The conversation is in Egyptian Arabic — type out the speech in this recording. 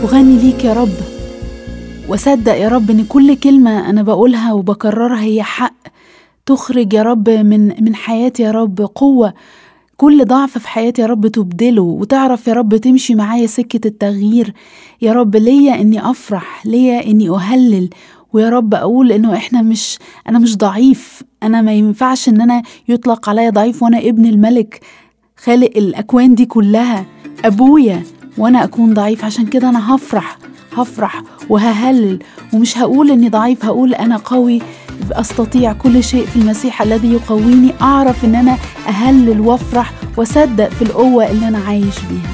وغني ليك يا رب وصدق يا رب ان كل كلمة انا بقولها وبكررها هي حق تخرج يا رب من من حياتي يا رب قوة كل ضعف في حياتي يا رب تبدله وتعرف يا رب تمشي معايا سكة التغيير يا رب ليا اني افرح ليا اني اهلل ويا رب اقول انه احنا مش انا مش ضعيف انا ما ينفعش ان انا يطلق عليا ضعيف وانا ابن الملك خالق الاكوان دي كلها ابويا وانا اكون ضعيف عشان كده انا هفرح هفرح وههلل ومش هقول اني ضعيف هقول انا قوي استطيع كل شيء في المسيح الذي يقويني اعرف ان انا اهلل وافرح واصدق في القوه اللي انا عايش بيها